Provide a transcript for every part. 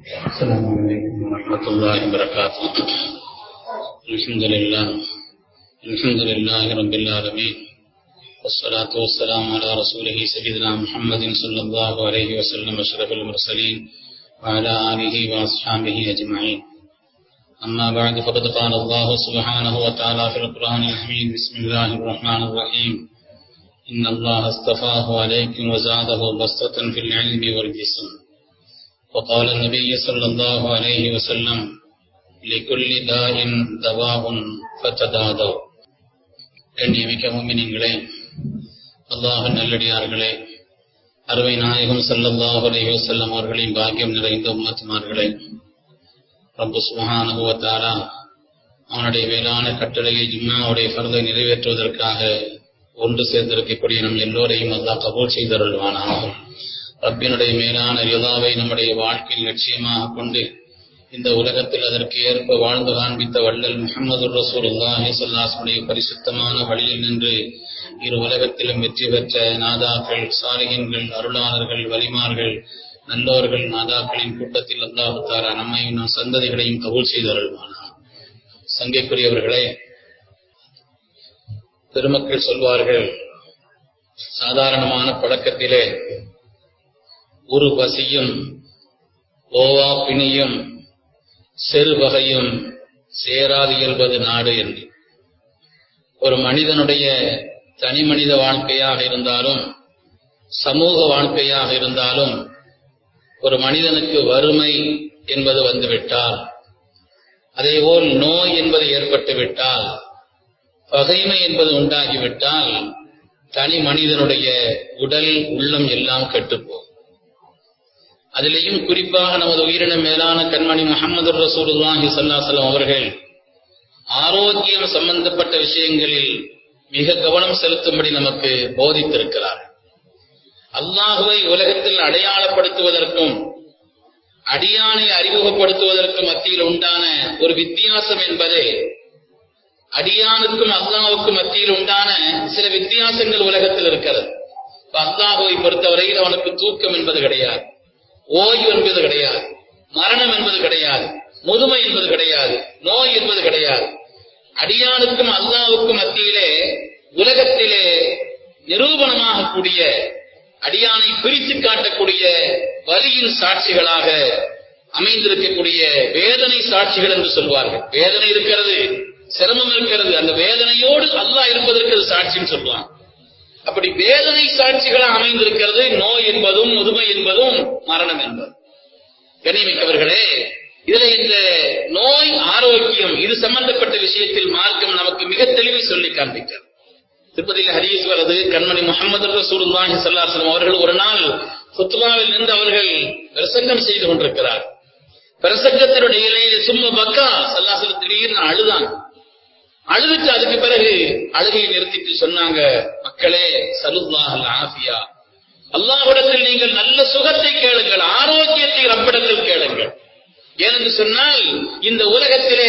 السلام عليكم ورحمة الله وبركاته الحمد لله الحمد لله رب العالمين والصلاة والسلام على رسوله سيدنا محمد صلى الله عليه وسلم أشرف المرسلين وعلى آله وأصحابه أجمعين أما بعد فقد قال الله سبحانه وتعالى في القرآن الحميد بسم الله الرحمن الرحيم إن الله اصطفاه عليكم وزاده بسطة في العلم والجسم وقال النبي صلى الله عليه وسلم لكل داء دواء فتدادوا எண்ணியமிக்க முமினிங்களே அல்லாஹ் நல்லடியார்களே அருமை நாயகம் சல்லல்லாஹு அலைஹி வஸல்லம் அவர்களின் பாக்கியம் நிறைந்த உம்மத்துமார்களே ரப்பு சுப்ஹானஹு வ தஆலா அவனுடைய மேலான கட்டளையை ஜும்மாவுடைய ஃபர்தை நிறைவேற்றுவதற்காக ஒன்று சேர்ந்திருக்கக்கூடிய நம் எல்லோரையும் அல்லாஹ் கபூல் செய்தருள்வானாக ரப்பினுடைய மேலான ரிதாவை நம்முடைய வாழ்க்கையில் லட்சியமாக கொண்டு இந்த உலகத்தில் அதற்கு ஏற்ப வாழ்ந்து காண்பித்த வள்ளல் முகமது ரசூலுல்லாஹி ஸல்லல்லாஹு பரிசுத்தமான வழியில் நின்று இரு உலகத்திலும் வெற்றி பெற்ற நாதாக்கள் சாலிகின்கள் அருளாளர்கள் வலிமார்கள் நல்லோர்கள் நாதாக்களின் கூட்டத்தில் அல்லாஹு தாரா நம்மையும் நம் சந்ததிகளையும் கபூல் செய்து அருள்வானா சங்கைக்குரியவர்களே பெருமக்கள் சொல்வார்கள் சாதாரணமான பழக்கத்திலே ஒரு பசியும் ஓவா பிணியும் செருவகையும் சேராது இயல்பது நாடு என்று ஒரு மனிதனுடைய தனி மனித வாழ்க்கையாக இருந்தாலும் சமூக வாழ்க்கையாக இருந்தாலும் ஒரு மனிதனுக்கு வறுமை என்பது வந்துவிட்டால் அதேபோல் நோய் என்பது ஏற்பட்டு விட்டால் பகைமை என்பது உண்டாகிவிட்டால் தனி மனிதனுடைய உடல் உள்ளம் எல்லாம் கெட்டுப்போம் அதிலேயும் குறிப்பாக நமது உயிரின மேலான கண்மணி முகமது ரசூலுல்லாஹி சல்லாசலம் அவர்கள் ஆரோக்கியம் சம்பந்தப்பட்ட விஷயங்களில் மிக கவனம் செலுத்தும்படி நமக்கு போதித்திருக்கிறார் அல்லாஹுவை உலகத்தில் அடையாளப்படுத்துவதற்கும் அடியானை அறிமுகப்படுத்துவதற்கும் மத்தியில் உண்டான ஒரு வித்தியாசம் என்பதே அடியானுக்கும் அல்லாஹுக்கும் மத்தியில் உண்டான சில வித்தியாசங்கள் உலகத்தில் இருக்கிறது அல்லாஹுவை பொறுத்தவரையில் அவனுக்கு தூக்கம் என்பது கிடையாது ஓய்வு என்பது கிடையாது மரணம் என்பது கிடையாது முதுமை என்பது கிடையாது நோய் என்பது கிடையாது அடியானுக்கும் அல்லாவுக்கும் மத்தியிலே உலகத்திலே நிரூபணமாக கூடிய அடியானை பிரித்து காட்டக்கூடிய வலியின் சாட்சிகளாக அமைந்திருக்கக்கூடிய வேதனை சாட்சிகள் என்று சொல்வார்கள் வேதனை இருக்கிறது சிரமம் இருக்கிறது அந்த வேதனையோடு அல்லாஹ் இருப்பதற்கு அது சாட்சின்னு சொல்லுவாங்க அப்படி வேதனை சாட்சிகளாக அமைந்திருக்கிறது நோய் என்பதும் முதுமை என்பதும் மரணம் என்பதும் கனிமிக்கவர்களே இதுல இந்த நோய் ஆரோக்கியம் இது சம்பந்தப்பட்ட விஷயத்தில் மார்க்கம் நமக்கு மிக தெளிவை சொல்லி காண்பிக்கிறது திருப்பதியில் ஹரீஸ் வரது கண்மணி முகமது ரசூலுல்லாஹி ஸல்லல்லாஹு அவர்கள் ஒரு நாள் குத்பாவில் நின்று அவர்கள் பிரசங்கம் செய்து கொண்டிருக்கிறார் பிரசங்கத்தினுடைய இலையில சும்மா பக்கா சல்லாசல திடீர்னு அழுதாங்க அழுதுட்டு அதுக்கு பிறகு அழுகையை நிறுத்திட்டு சொன்னாங்க மக்களே சலுல்லாஹல் ஆஃபியா அல்லாஹ்விடத்தில் நீங்கள் நல்ல சுகத்தை கேளுங்கள் ஆரோக்கியத்தை ரப்பிடத்தில் கேளுங்கள் ஏனென்று சொன்னால் இந்த உலகத்திலே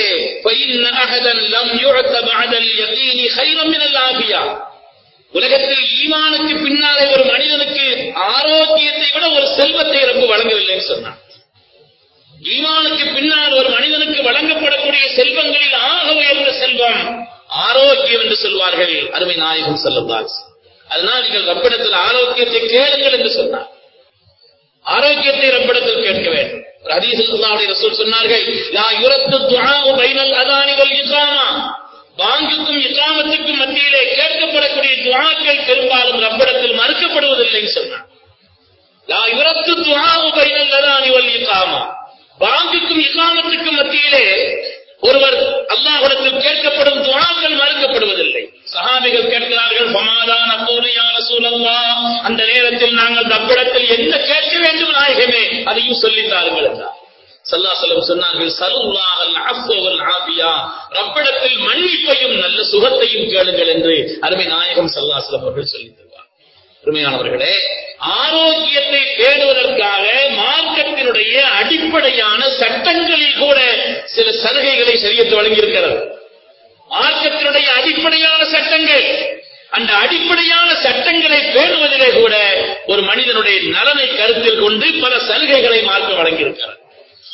உலகத்தில் ஈமானுக்கு பின்னாலே ஒரு மனிதனுக்கு ஆரோக்கியத்தை விட ஒரு செல்வத்தை ரொம்ப வழங்கவில்லைன்னு சொன்னான் ஈமானுக்கு பின்னால் ஒரு மனிதனுக்கு வழங்கப்படக்கூடிய செல்வங்களில் ஆக உயர்ந்த செல்வம் ஆரோக்கியம் என்று சொல்வார்கள் அருமை நாயகம் செல்லந்தார் அதனால் நீங்கள் ரப்பிடத்தில் ஆரோக்கியத்தை கேளுங்கள் என்று சொன்னார் ஆரோக்கியத்தை ரப்பிடத்தில் கேட்க வேண்டும் ஹதீசுல்லாவுடைய ரசூல் சொன்னார்கள் லா யுரத்து துஆஉ பைனல் அதானி வல் இகாமா பாங்குக்கும் இகாமத்துக்கும் மத்தியிலே கேட்கப்படக்கூடிய துஆக்கள் பெரும்பாலும் ரப்பிடத்தில் மறுக்கப்படுவதில்லைன்னு சொன்னார் லா யுரத்து துஆஉ பைனல் அதானி வல் இகாமா பாங்குக்கும் இகாமத்துக்கும் மத்தியிலே ஒருவர் அல்லாஹிடத்தில் கேட்கப்படும் துவாக்கள் மறுக்கப்படுவதில்லை சஹாபிகள் கேட்கிறார்கள் சமாதான போலியான சூழல்லா அந்த நேரத்தில் நாங்கள் தப்பிடத்தில் என்ன கேட்க வேண்டும் நாயகமே அதையும் சொல்லித்தாருங்கள் என்றார் சல்லாசலம் சொன்னார்கள் சலுல்லாஹல் அஃபவல் ஆபியா ரப்பிடத்தில் மன்னிப்பையும் நல்ல சுகத்தையும் கேளுங்கள் என்று அருமை நாயகம் சல்லாசலம் அவர்கள் சொல்லி தருவார் அருமையானவர்களே ஆரோக்கியத்தை பேணுவதற்காக மார்க்கத்தினுடைய அடிப்படையான சட்டங்களில் கூட சில சலுகைகளை சரியத்து வழங்கியிருக்கிறது மார்க்கத்தினுடைய அடிப்படையான சட்டங்கள் அந்த அடிப்படையான சட்டங்களை பேணுவதிலே கூட ஒரு மனிதனுடைய நலனை கருத்தில் கொண்டு பல சலுகைகளை மார்க்க வழங்கியிருக்கிறது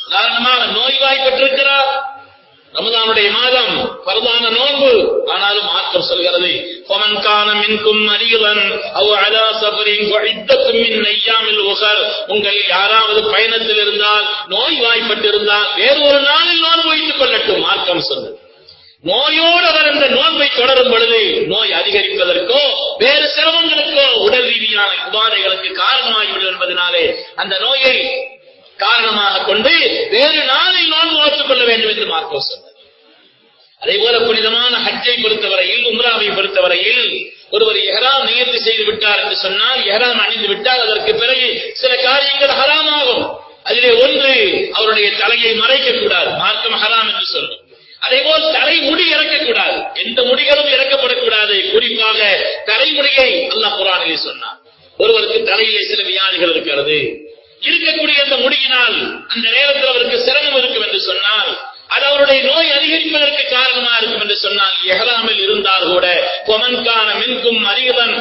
உதாரணமாக நோய்வாய்ப்பட்டிருக்கிறார் ரமதானுடைய மாதம் பரதான நோன்பு ஆனாலும் மார்க்கம் சொல்கிறது فَمَنْ كَانَ مِنْكُمْ مَرِيضًا أَوْ عَلَى سَفَرٍ فَعِدَّةٌ مِنْ أَيَّامٍ أُخَرَ உங்களில் யாராவது பயணத்தில் இருந்தால் நோய்வாய்ப்பட்டு இருந்தால் வேறொரு நாளில் நோன்பு வைத்துக் கொள்ளட்டும் மார்க்கம் சொல்லுது நோயோடு அவர் இந்த நோன்பை தொடரும் பொழுது நோய் அதிகரிப்பதற்கோ வேறு சிரமங்களுக்கோ உடல் ரீதியான உபாதைகளுக்கு காரணமாகிவிடும் என்பதனாலே அந்த நோயை காரணமாக கொண்டு வேறு நாளில் நோன்பு வைத்துக் கொள்ள வேண்டும் என்று மார்க்கம் சொன்னார் அதே போல புனிதமான ஹஜ்ஜை பொறுத்தவரையில் உம்ராவை பொறுத்தவரையில் ஒருவர் எஹராம் நியத்து செய்து விட்டார் என்று சொன்னால் எஹராம் அணிந்து விட்டால் அதற்கு பிறகு சில காரியங்கள் ஹராமாகும் அதிலே ஒன்று அவருடைய தலையை மறைக்க கூடாது மார்க்கம் ஹராம் என்று சொல்லும் அதேபோல் தலை முடி இறக்கக்கூடாது எந்த முடிகளும் இறக்கப்படக்கூடாது குறிப்பாக தலைமுடியை அல்லாஹ் குரானிலே சொன்னார் ஒருவருக்கு தலையிலே சில வியாதிகள் இருக்கிறது இருக்கக்கூடிய அந்த முடியினால் அந்த நேரத்தில் அவருக்கு சிரமம் இருக்கும் என்று சொன்னால் அது அவருடைய நோய் அதிகரிப்பதற்கு காரணமா இருக்கும் என்று சொன்னால் எஹராமில் இருந்தால் கூட கொமன்கான மின்கும் அறிவன்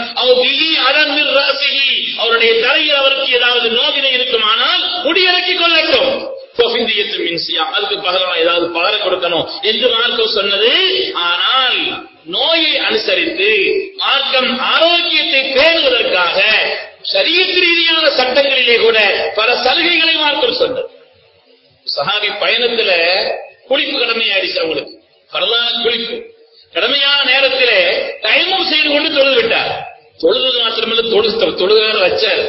அவருடைய தலையில் அவருக்கு ஏதாவது நோவினை இருக்குமானால் முடியிறக்கிக் கொள்ளட்டும் பொபிந்தியத்து மின்சியா அதுக்கு பகரம் ஏதாவது பகரம் கொடுக்கணும் என்று மார்க்கம் சொன்னது ஆனால் நோயை அனுசரித்து மார்க்கம் ஆரோக்கியத்தை பேணுவதற்காக சரியத்து ரீதியான சட்டங்களிலே கூட பல சலுகைகளை மார்க்கம் சொன்னது சஹாபி பயணத்துல குளிப்பு கடமையாயிடுச்சு அவங்களுக்கு பரதான குளிப்பு கடமையான நேரத்திலே டைமும் செய்து கொண்டு தொழுது விட்டார் தொழுது மாத்திரமல்ல தொழு தொழுகிற வச்சார்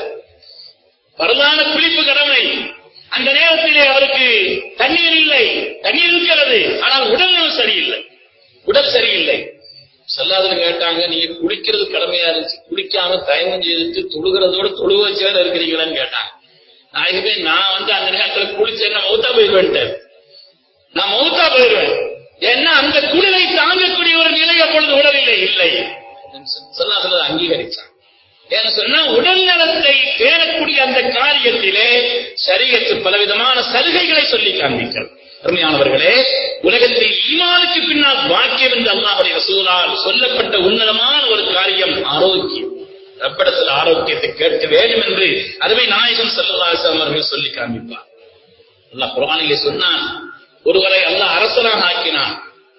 பரதான குளிப்பு கடமை அந்த நேரத்திலே அவருக்கு தண்ணீர் இல்லை தண்ணீர் இருக்கிறது ஆனால் உடல் சரியில்லை உடல் சரியில்லை சொல்லாதன்னு கேட்டாங்க நீங்க குளிக்கிறது கடமையா இருந்துச்சு குளிக்காம தயமம் செய்துட்டு தொழுகிறதோட தொழுக வச்சவர் இருக்கிறீங்களான்னு கேட்டாங்க நாயகமே நான் வந்து அந்த நேரத்துல குளிச்சேன்னா மௌத்தா போயிடுவேன் நான் மௌத்தா போயிடுவேன் ஏன்னா அந்த குளிரை தாங்கக்கூடிய ஒரு நிலை அப்பொழுது உடலிலே இல்லை சொல்லா சொல்றது அங்கீகரிச்சான் ஏன்னு சொன்னா உடல் நலத்தை பேரக்கூடிய அந்த காரியத்திலே சரியத்து பலவிதமான சலுகைகளை சொல்லி காண்பிக்கிறது அருமையானவர்களே உலகத்தில் ஈமானுக்கு பின்னால் வாக்கியம் என்று அல்லாஹுடைய ரசூலால் சொல்லப்பட்ட உன்னதமான ஒரு காரியம் ஆரோக்கியம் ரப்படத்தில் ஆரோக்கியத்தை கேட்க வேண்டும் என்று அதுவே நாயகம் செல்லவாசம் அவர்கள் சொல்லி காண்பிப்பார் அல்லாஹ் குரானிலே சொன்னான் ஒருவரை அல்லாஹ் அரசனாக ஆக்கினான்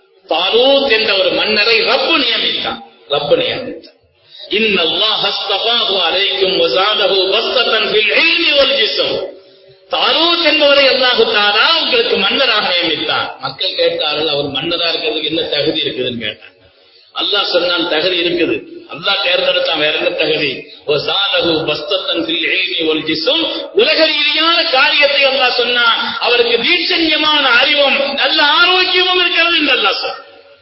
தாலூத் என்ற ஒரு மன்னரை ரப்பு நியமித்தான் ரப்பு நியமித்தான் إن الله اصطفاه عليكم وزاده بسطة في العلم والجسم தாரூத் என்பவரை அல்லாஹு தாரா உங்களுக்கு மன்னராக நியமித்தான் மக்கள் கேட்டார்கள் அவர் மன்னரா இருக்கிறதுக்கு என்ன தகுதி இருக்குதுன்னு கேட்டான் அல்லாஹ் சொன்னான் தகுதி இருக்குது அல்லாஹ் தேர்ந்தெடுத்தான் வேற என்ன தகுதி சாதகு பஸ்தத்தன் ஒரு ஜிசும் உலக ரீதியான காரியத்தை அல்லாஹ் சொன்னான் அவருக்கு தீட்சண்யமான அறிவும் நல்ல ஆரோக்கியமும் இருக்கிறது என்று அல்லாஹ் சொன்னான்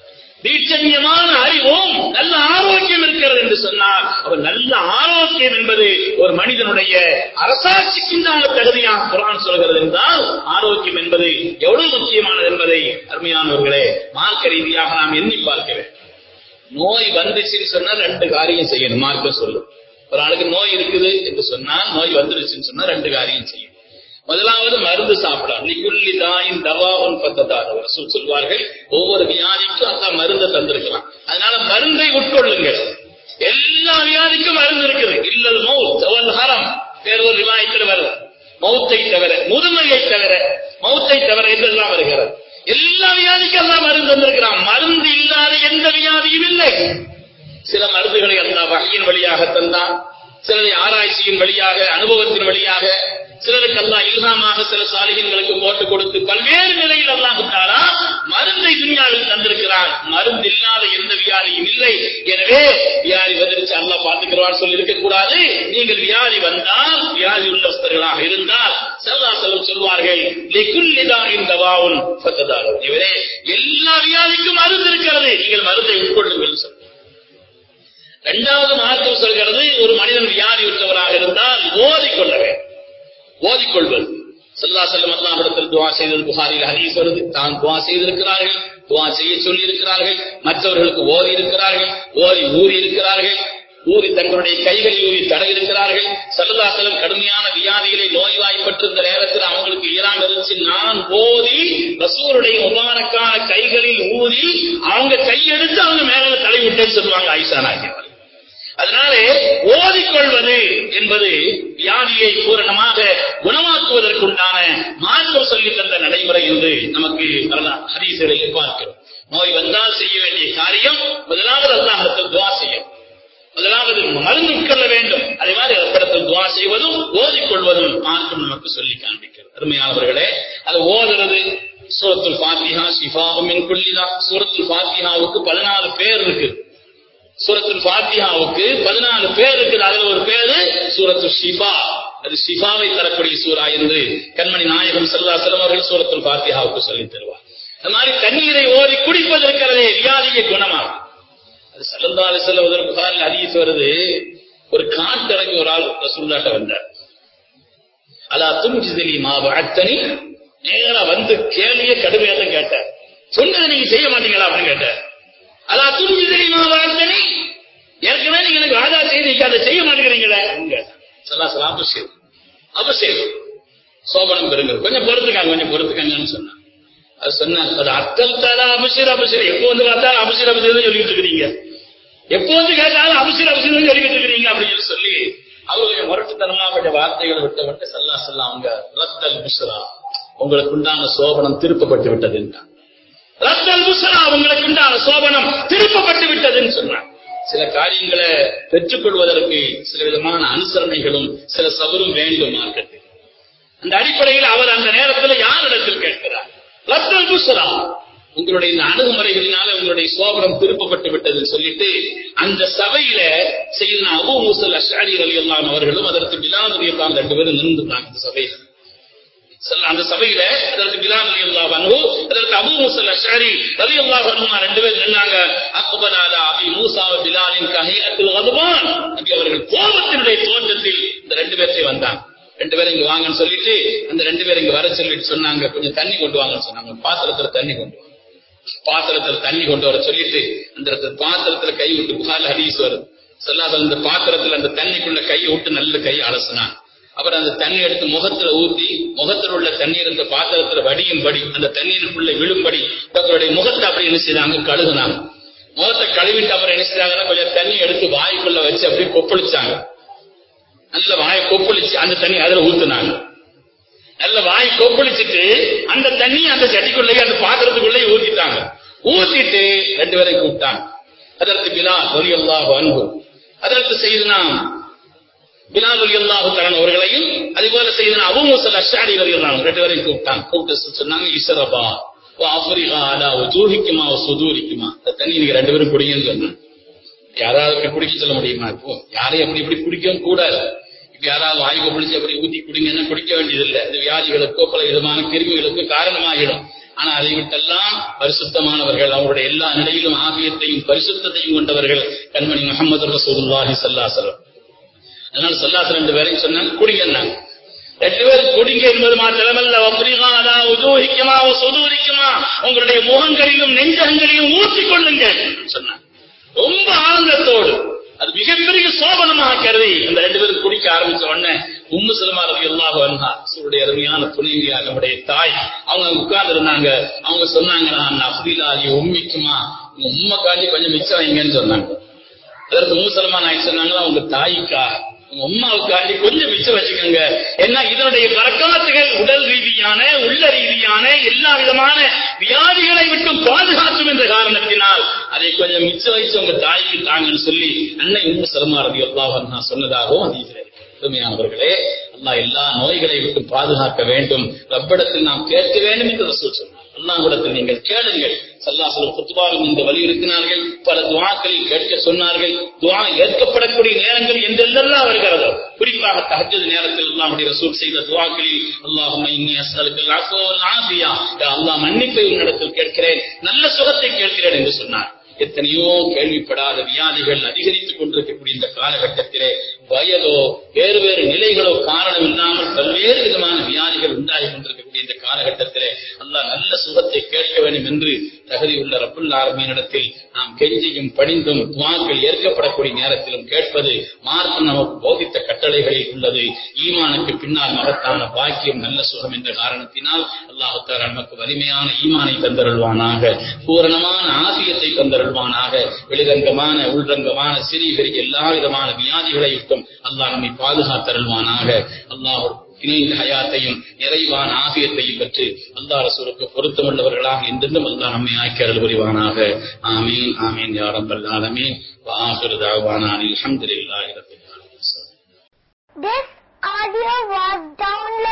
தீட்சண்யமான அறிவும் நல்ல ஆரோக்கியம் இருக்கிறது என்று சொன்னார் அவர் நல்ல ஆரோக்கியம் என்பது ஒரு மனிதனுடைய அரசாட்சிக்குண்டான தகுதியாக குரான் சொல்கிறது என்றால் ஆரோக்கியம் என்பது எவ்வளவு முக்கியமானது என்பதை அருமையானவர்களே மார்க்க ரீதியாக நாம் எண்ணி பார்க்க வேண்டும் நோய் வந்துச்சுன்னு சொன்னா ரெண்டு காரியம் செய்யணும் மார்க்க சொல்லும் ஒரு ஆளுக்கு நோய் இருக்குது என்று சொன்னால் நோய் வந்துருச்சுன்னு சொன்னா ரெண்டு காரியம் செய்யும் முதலாவது மருந்து சாப்பிடலாம் லிகுல்லி தாயின் தவாவன் பத்ததார் ரசூல் சொல்வார்கள் ஒவ்வொரு வியாதிக்கும் அந்த மருந்தை தந்திருக்கலாம் அதனால மருந்தை உட்கொள்ளுங்கள் எல்லா வியாதிக்கும் மருந்து இருக்குது இல்லது மௌத் ஹரம் வேற ஒரு விவாயத்தில் வருது மௌத்தை தவிர முதுமையை தவிர மௌத்தை தவிர என்றெல்லாம் வருகிறது எல்லா வியாதிக்கும் எல்லாம் மருந்து தந்திருக்கிறான் மருந்து இல்லாத எந்த வியாதியும் இல்லை சில மருந்துகளை அல்லா வகையின் வழியாக தந்தான் சிலரை ஆராய்ச்சியின் வழியாக அனுபவத்தின் வழியாக சிலருக்கு அல்லா இல்ஹாமாக சில சாலிகங்களுக்கு போட்டு கொடுத்து பல்வேறு நிலையில் அல்லாஹுத்தாரா மருந்தை துணியாவில் தந்திருக்கிறான் மருந்து இல்லாத எந்த வியாதியும் இல்லை எனவே வியாதி வந்துருச்சு அல்லா பார்த்துக்கிறான் சொல்லி இருக்கக்கூடாது நீங்கள் வியாதி வந்தால் வியாதி உள்ளவஸ்தர்களாக இருந்தால் செல்லா செல்லம் சொல்வார்கள் லிகுல்லிதாயின் தவாவுன் பத்ததாலும் இவரே எல்லா வியாதிக்கும் மருந்து இருக்கிறது நீங்கள் மருந்தை உட்கொள்ளுங்கள் சொல்லுங்கள் இரண்டாவது மார்க்கம் சொல்கிறது ஒரு மனிதன் வியாதி உற்றவராக இருந்தால் ஓதிக்கொள்ள வேண்டும் ஓதிக்கொள்வது சல்லா செல்லம் அல்லாம் இடத்தில் துவா செய்தது புகாரில் ஹதீஸ் வருது தான் துவா செய்திருக்கிறார்கள் துவா செய்ய சொல்லி இருக்கிறார்கள் மற்றவர்களுக்கு ஓதி இருக்கிறார்கள் ஓதி ஊறி இருக்கிறார்கள் ஊறி தங்களுடைய கைகளில் ஊறி தடை இருக்கிறார்கள் சல்லதாசலம் கடுமையான வியாதிகளை நோய்வாய்ப்பட்டிருந்த நேரத்தில் அவங்களுக்கு இயலாம இருந்துச்சு நான் ஓதி ரசூருடைய முபாரக்கான கைகளில் ஊறி அவங்க கையெடுத்து அவங்க மேல தலை விட்டேன்னு சொல்லுவாங்க ஐசா நாயகர் அதனாலே ஓதிக்கொள்வது என்பது வியாதியை பூரணமாக குணமாக்குவதற்குண்டான மார்க்கம் சொல்லி தந்த நோய் வந்தால் செய்ய வேண்டிய காரியம் முதலாவது அல்லாஹிடத்தில் துவா செய்யும் முதலாவது மருந்து உட்கொள்ள வேண்டும் அதே மாதிரி ரப்பிடத்தில் துவா செய்வதும் ஓதிக்கொள்வதும் மார்க்கம் நமக்கு சொல்லி காண்பிக்கிறது அருமையானவர்களே அது ஓதுறது சூரத்துல் ஃபாத்திஹா ஷிஃபாவும் மின் குல்லிதா சூரத்துல் ஃபாத்திஹாவுக்கு பதினாலு பேர் இருக்கு சூரத்துல் ஃபாத்திஹாவுக்கு பதினாலு பேர் இருக்குது அதுல ஒரு பேரு சூரத்து ஷிஃபா அது ஷிஃபாவை தரக்கூடிய சூரா என்று கண்மணி நாயகம் சல்லா செல்லம் அவர்கள் சூரத்துல் ஃபாத்திஹாவுக்கு சொல்லித் தருவார் அது மாதிரி தண்ணீரை ஓதி குடிப்பது இருக்கிறதே வியாதியை குணமாகும் அது சல்லல்லா அலிசல்ல ஒரு புகாரில் அதிகத்து வருது ஒரு காட்டிறங்கி ஒரு ஆள் ரசூல்லாட்ட வந்தார் அலா தும்ஜிதலி மாவு அத்தனி நேரா வந்து கேள்வியே கடுமையாக தான் கேட்டார் சொன்னதை நீங்க செய்ய மாட்டீங்களா அப்படின்னு கேட்டார் அலா தும்ஜிதலி மாவு அத்தனி ஏற்கனவே நீங்க எனக்கு வாதா செய்து நீங்க அதை செய்ய மாட்டேங்கிறீங்களே அப்படின்னு கேட்டார் சல்லா சலா அபிஷேக் அபிஷேக் சோபனம் பெறுங்க கொஞ்சம் பொறுத்துக்காங்க கொஞ்சம் பொறுத்துக்காங்கன்னு சொன்னாங்க அது சொன்னாங்க அது அத்தல் தாரா அபிஷேர் அபிஷேர் எப்போ வந்து பார்த்தாலும் அபிஷேர் அபிஷேர் சொல்லிட்டு இருக்கிறீங்க எப்போ வந்து கேட்டாலும் அபிஷேர் அபிஷேர் சொல்லிட்டு இருக்கிறீங்க அப்படின்னு சொல்லி அவங்க கொஞ்சம் முரட்டுத்தனமா கொஞ்சம் வார்த்தைகளை விட்ட விட்டு சல்லா சல்லா அவங்க ரத்தல் புஷ்ரா உங்களுக்கு உண்டான சோபனம் திருப்பப்பட்டு விட்டதுன்றாங்க ரத்தல் புஷ்ரா உங்களுக்கு உண்டான சோபனம் திருப்பப்பட்டு விட்டதுன்னு சொன்னாங்க சில காரியங்களை பெற்றுக்கொள்வதற்கு சில விதமான அனுசரணைகளும் சில சபரும் வேண்டும் மார்க்கத்தில் அந்த அடிப்படையில் அவர் அந்த நேரத்தில் யாரிடத்தில் கேட்கிறார் லத்தல் புஸ்ரா உங்களுடைய இந்த அணுகுமுறைகளினால உங்களுடைய சோபனம் திருப்பப்பட்டு விட்டதுன்னு சொல்லிட்டு அந்த சபையில செய்த அபு முசல் அஷாரி அலி அல்லாம் அவர்களும் அதற்கு பிலால் அலி அல்லாம் ரெண்டு பேரும் நின்றுட்டாங்க இந்த சபையில அந்த சபையில அதற்கு பிலால் அலி அல்லா வனு அதற்கு அபு முசல் அஷாரி அலி அல்லா வனுமா ரெண்டு பேர் நின்னாங்க அக்பலாலா அபி மூசா பிலாலின் கஹியத்தில் வதுவான் நபி அவர்கள் கோபத்தினுடைய தோற்றத்தில் இந்த ரெண்டு பேர்த்தையும் வந்தாங்க ரெண்டு பேரும் இங்க வாங்கன்னு சொல்லிட்டு அந்த ரெண்டு பேரும் இங்க வர சொல்லிட்டு சொன்னாங்க கொஞ்சம் தண்ணி கொண்டு வாங்கன்னு சொன்னாங்க பாத்திரத்துல தண்ணி கொண்டு வாங்க பாத்திரத்துல தண்ணி கொண்டு வர சொல்லிட்டு அந்த பாத்திரத்துல கை விட்டு புகார் ஹரிஸ் வருது சொல்லாத அந்த பாத்திரத்துல அந்த தண்ணிக்குள்ள கையை விட்டு நல்ல கை அலசினான் அப்புறம் அந்த தண்ணி எடுத்து முகத்துல ஊத்தி முகத்துல உள்ள தண்ணீர் அந்த பாத்திரத்துல வடியும்படி அந்த தண்ணீருக்குள்ள விழும்படி அவருடைய முகத்தை அப்படி என்ன செய்தாங்க கழுகுனாங்க முகத்தை கழுவிட்டு அப்புறம் என்ன செய்தாங்கன்னா கொஞ்சம் தண்ணி எடுத்து வாய்க்குள்ள வச்சு அப்படியே கொப்பளிச்சாங்க நல்ல வாயை கொப்பளிச்சு அந்த தண்ணி அதுல ஊத்துனாங்க நல்ல வாய் கொப்பளிச்சுட்டு அந்த தண்ணி அந்த சட்டிக்குள்ளேயே அந்த பாத்திரத்துக்குள்ளேயே ஊத்திட்டாங்க ஊத்திட்டு ரெண்டு பேரையும் கூப்பிட்டாங்க அதற்கு பிலால் ஒலி அல்லாஹ் அன்பு அதற்கு செய்தனா பிலால் ஒலி அல்லாஹு தரன் அவர்களையும் அதே போல செய்தனா அபு முசல் அஷாடி வரி ரெண்டு பேரையும் கூப்பிட்டாங்க கூப்பிட்டு சொன்னாங்க இசரபா ஆஃபரிகா அலா ஜூஹிக்குமா சுதூரிக்குமா அந்த தண்ணி நீங்க ரெண்டு பேரும் குடிங்கன்னு சொன்னாங்க யாராவது அப்படி குடிக்க சொல்ல முடியுமா இப்போ யாரையும் அப்படி இப்படி குடிக்கவும் கூடாது இப்ப யாராவது வாய்க்கு பிடிச்சி அப்படி ஊத்தி குடிங்கன்னா குடிக்க வேண்டியதில்லை இந்த வியாதிகளுக்கோ பல விதமான கிருமிகளுக்கோ காரணமாகிடும் ஆனா அதை விட்டெல்லாம் பரிசுத்தமானவர்கள் அவருடைய எல்லா நிலையிலும் ஆகியத்தையும் பரிசுத்தத்தையும் கொண்டவர்கள் கண்மணி முகமது ரசூலுல்லாஹி சல்லாசலம் அதனால சல்லாசலம் ரெண்டு பேரையும் சொன்னாங்க குடிங்கன்னாங்க ரெண்டு பேரும் குடிங்க என்பது மாத்திரமல்ல வப்ரிகாலா உதூஹிக்குமா சுதூரிக்குமா உங்களுடைய முகங்களிலும் நெஞ்சகங்களிலும் ஊற்றிக் கொள்ளுங்கள் சொன்னாங்க ரொம்ப ஆனந்தத்தோடு அது மிகப்பெரிய சோபனமாக கருதி அந்த ரெண்டு பேரும் குடிக்க ஆரம்பிச்ச உடனே உம்மு சிலமா ரவி அல்லாஹ் வந்தா அவருடைய அருமையான துணைவியாக நம்முடைய தாய் அவங்க உட்கார்ந்து இருந்தாங்க அவங்க சொன்னாங்க நான் அப்திலாலி உண்மைக்குமா உங்க உண்மை காண்டி கொஞ்சம் மிச்சம் வைங்கன்னு சொன்னாங்க அதற்கு மூசலமா நாய் சொன்னாங்களா உங்க தாய்க்கா உங்க உமாவுக்காண்டி கொஞ்சம் மிச்சம் வச்சுக்கோங்க ஏன்னா இதனுடைய பறக்காத்துகள் உடல் ரீதியான உள்ள ரீதியான எல்லா விதமான வியாதிகளை விட்டும் பாதுகாக்கும் என்ற காரணத்தினால் அதை கொஞ்சம் மிச்சம் வச்சு உங்க தாய்க்கு தாங்கன்னு சொல்லி அன்னை உண்மை சிரமாரதி அல்லாஹ் நான் சொன்னதாகவும் அதிக உண்மையானவர்களே அல்லாஹ் எல்லா நோய்களை விட்டு பாதுகாக்க வேண்டும் ரப்பிடத்தில் நாம் கேட்க வேண்டும் என்று ரசூல் சொன்னார் அல்லாஹ்விடத்தில் நீங்கள் கேளுங்கள் சல்லாசலம் குத்துபாலும் இந்த வலியுறுத்தினார்கள் பல துவாக்களில் கேட்க சொன்னார்கள் துவா ஏற்கப்படக்கூடிய நேரங்கள் என்றெல்லாம் வருகிறதோ குறிப்பாக தஹஜ்ஜத் நேரத்தில் அல்லாஹ்வுடைய ரசூல் செய்த துவாக்களில் அல்லாஹும்ம இன்னி அஸ்அலுக்கல் அஃப்வ வல் ஆஃபியா அல்லாஹ் மன்னிப்பை உன்னிடத்தில் கேட்கிறேன் நல்ல சுகத்தை கேட்கிறேன் என்று சொன்னார் எத்தனையோ கேள்விப்படாத வியாதிகள் அதிகரித்துக் கொண்டிருக்கக்கூடிய இந்த காலகட்டத்திலே வயதோ வேறு வேறு நிலைகளோ காரணம் இல்லாமல் பல்வேறு விதமான வியாதிகள் உண்டாகி கொண்டிருக்கக்கூடிய இந்த காலகட்டத்திலே அல்லாஹ் நல்ல சுகத்தை கேட்க வேண்டும் என்று தகுதி உள்ள ரப்புல் ஆரம்பியினிடத்தில் நாம் கெஞ்சியும் படிந்தும் துவாக்கள் ஏற்கப்படக்கூடிய நேரத்திலும் கேட்பது மார்க்கம் நமக்கு போதித்த கட்டளைகளில் உள்ளது ஈமானுக்கு பின்னால் மகத்தான பாக்கியம் நல்ல சுகம் என்ற காரணத்தினால் அல்லாஹால நமக்கு வலிமையான ஈமானை தந்தருள்வானாக பூரணமான ஆசியத்தை தந்தருள்வானாக வெளிரங்கமான உள்ரங்கமான சிறிய பெரிய எல்லா விதமான வியாதிகளை விட்டும் அல்லாஹ் நம்மை பாதுகாத்தருள்வானாக அல்லாஹ் இணைந்த ஹயாத்தையும் நிறைவான ஆசியத்தையும் பெற்று அல்லா ரசூலுக்கு பொருத்தமுள்ளவர்களாக என்றென்றும் அல்லா நம்மை ஆக்கி அருள் புரிவானாக ஆமீன் ஆமீன் யா ரப்பல் ஆலமீன் வஆஹிரு தஅவானா அல்ஹம்துலில்லாஹி ரப்பில் ஆலமீன் This audio was downloaded